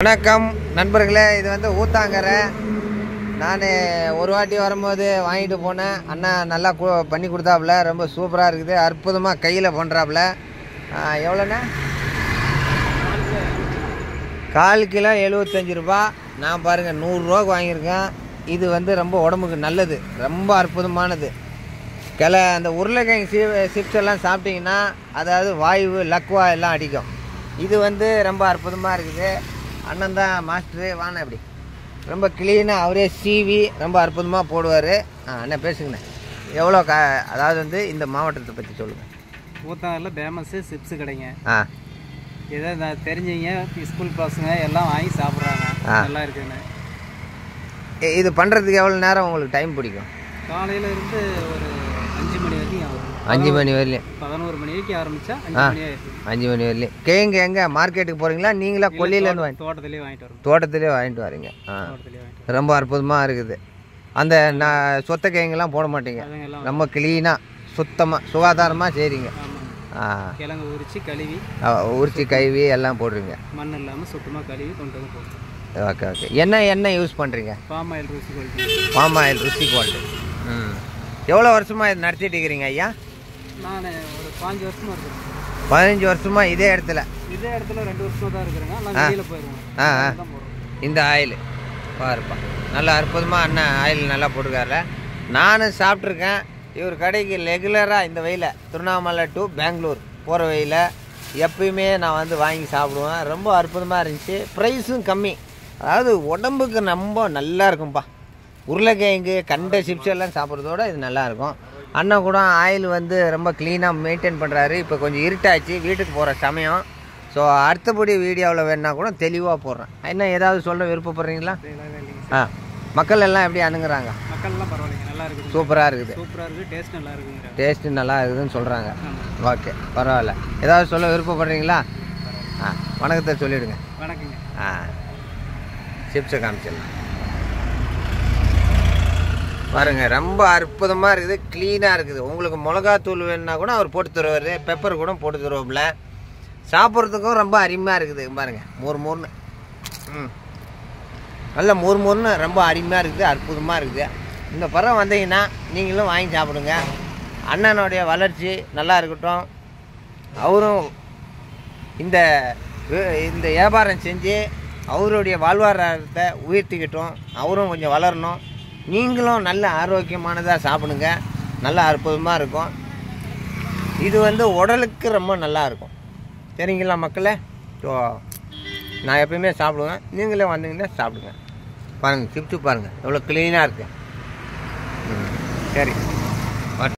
வணக்கம் நண்பர்களே இது வந்து ஊத்தாங்கரை நான் ஒரு வாட்டி வரும்போது வாங்கிட்டு போனேன் அண்ணா நல்லா கு பண்ணி கொடுத்தாப்புல ரொம்ப சூப்பராக இருக்குது அற்புதமாக கையில் பண்ணுறாப்புல எவ்வளோண்ணே கால் கிலோ எழுபத்தஞ்சு ரூபா நான் பாருங்கள் நூறுரூவாக்கு வாங்கியிருக்கேன் இது வந்து ரொம்ப உடம்புக்கு நல்லது ரொம்ப அற்புதமானது கிளை அந்த உருளைக்கிழங்கு சி சிப்ஸ் எல்லாம் சாப்பிட்டீங்கன்னா அதாவது வாயு லக்வா எல்லாம் அடிக்கும் இது வந்து ரொம்ப அற்புதமாக இருக்குது அண்ணன் தான் மாஸ்டரு வாண்ணே இப்படி ரொம்ப க்ளீனாக அவரே சீவி ரொம்ப அற்புதமாக போடுவார் ஆ அண்ணன் பேசுங்கண்ணே எவ்வளோ க அதாவது வந்து இந்த மாவட்டத்தை பற்றி சொல்லுங்கள் ஊத்தாங்கல்ல ஃபேமஸ்ஸு சிப்ஸு கடைங்க ஆ இதை நான் தெரிஞ்சவங்க ஸ்கூல் பசங்க எல்லாம் வாங்கி சாப்பிட்றாங்க ஆ. நல்லா இருக்குன்னு இ- இது பண்ணுறதுக்கு எவ்வளோ நேரம் உங்களுக்கு டைம் பிடிக்கும் காலையில இருந்து ஒரு அஞ்சு மணி வரைக்கும் ஆகும் அஞ்சு மணி வரலையும் பதினோரு மணி வரைக்கும் ஆரம்பிச்சா அஞ்சு ஆ. மணி ஆயிடுச்சு அஞ்சு மணி வரலையும் கேங்க எங்கே மார்க்கெட்டுக்கு போகிறீங்களா நீங்களா கொல்லியிலேருந்து வாங்கி தோட்டத்திலேயே வாங்கிட்டு வரோம் தோட்டத்திலே வாங்கிட்டு வரீங்க ஆ தோட்டத்திலேயே வாங்கிட்டு ரொம்ப அற்புதமாக இருக்குது அந்த நான் சொத்த கேங்கெல்லாம் போட மாட்டீங்க வரோம் அதுங்க எல்லாம் ரொம்ப க்ளீனாக சுத்தமாக சுகாதாரமாக செய்கிறீங்க ஆமாங்க ஆ கிழங்கு உரிச்சு கழுவி ஆ, உரிச்சி கைவி எல்லாம் போடுறீங்க மண் இல்லாமல் சுத்தமாக கழுவி கொண்டு வந்து போடுறோம் ஓகே ஓகே என்ன எண்ணெய் யூஸ் பண்ணுறீங்க பாம் ஆயில் ருசி குவாலிட்டி பாம் ஆயில் ருசி குவாலிட்டி ம் எவ்வளோ வருஷமாக இது நடத்திட்டு இருக்கிறீங்க ஐயா நான் ஒரு பாஞ்சு வருஷமா இருக்கிறேன் பதினஞ்சு வருஷமாக இதே இடத்துல இதே இடத்துல ரெண்டு வருஷமா தான் இருக்கிறேங்க நான் ஆ. வெளியில் போயிடுவேன் ஆ ஆ தான் போடுறோம் இந்த ஆயில் பாருப்பா நல்லா அற்புதமாக அண்ணன் ஆயில் நல்லா போட்டுருக்காருல நானும் சாப்பிட்ருக்கேன் இவர் கடைக்கு ரெகுலராக இந்த வெயில திருவண்ணாமலை டு பெங்களூர் போகிற வெயில எப்பயுமே நான் வந்து வாங்கி சாப்பிடுவேன் ரொம்ப அற்புதமாக இருந்துச்சு ப்ரைஸும் கம்மி அதாவது உடம்புக்கு ரொம்ப நல்லா இருக்கும்ப்பா உருளைக்கிழங்கு கண்ட சிப்ஸ் எல்லாம் சாப்பிட்றதோட இது நல்லா இருக்கும் அண்ணன் கூட ஆயில் வந்து ரொம்ப க்ளீனாக மெயின்டைன் பண்ணுறாரு இப்போ கொஞ்சம் இருட்டாச்சு வீட்டுக்கு போகிற சமயம் ஸோ அடுத்தபடி வீடியோவில் வேணா கூட தெளிவாக போடுறேன் என்ன ஏதாவது சொல்ல விருப்பப்படுறீங்களா இதெல்லாம் இல்லைங்க ஆ மக்கள் எல்லாம் எப்படி அணுகுறாங்க மக்கள்லாம் பரவாயில்லைங்க நல்லா இருக்குது சூப்பராக இருக்குது சூப்பராக இருக்குது டேஸ்ட் நல்லா இருக்குங்க டேஸ்ட்டு நல்லா இருக்குதுன்னு சொல்கிறாங்க ஆமாம் ஓகே பரவாயில்ல ஏதாவது சொல்ல விருப்பப்படுறீங்களா ஆ வணக்கத்தை சொல்லிவிடுங்க வணக்கங்க ஆ சிப்ஸை காமிச்சிடலாம் பாருங்க ரொம்ப அற்புதமாக இருக்குது க்ளீனாக இருக்குது உங்களுக்கு மிளகாத்தூள் வேணுன்னா கூட அவர் போட்டு தருவார் பெப்பர் கூட போட்டு தருவாப்புல சாப்பிட்றதுக்கும் ரொம்ப அருமையாக இருக்குது பாருங்க மோர் மோர்னு ம் நல்ல மோர் மோர்னு ரொம்ப அருமையாக இருக்குது அற்புதமாக இருக்குது இந்த பழம் வந்தீங்கன்னா நீங்களும் வாங்கி சாப்பிடுங்க அண்ணனுடைய வளர்ச்சி நல்லா இருக்கட்டும் அவரும் இந்த வி- இந்த வியாபாரம் செஞ்சு அவருடைய வாழ்வாதாரத்தை உயர்த்திக்கிட்டோம் அவரும் கொஞ்சம் வளரணும் நீங்களும் நல்ல ஆரோக்கியமானதாக சாப்பிடுங்க நல்ல அற்புதமாக இருக்கும் இது வந்து உடலுக்கு ரொம்ப நல்லா இருக்கும் சரிங்களா மக்களே ஸோ நான் எப்பயுமே சாப்பிடுவேன் நீங்களே வந்தீங்கன்னா சாப்பிடுங்க பாருங்கள் சிப்ஸு பாருங்கள் எவ்வளோ க்ளீனாக இருக்குது ம் சரி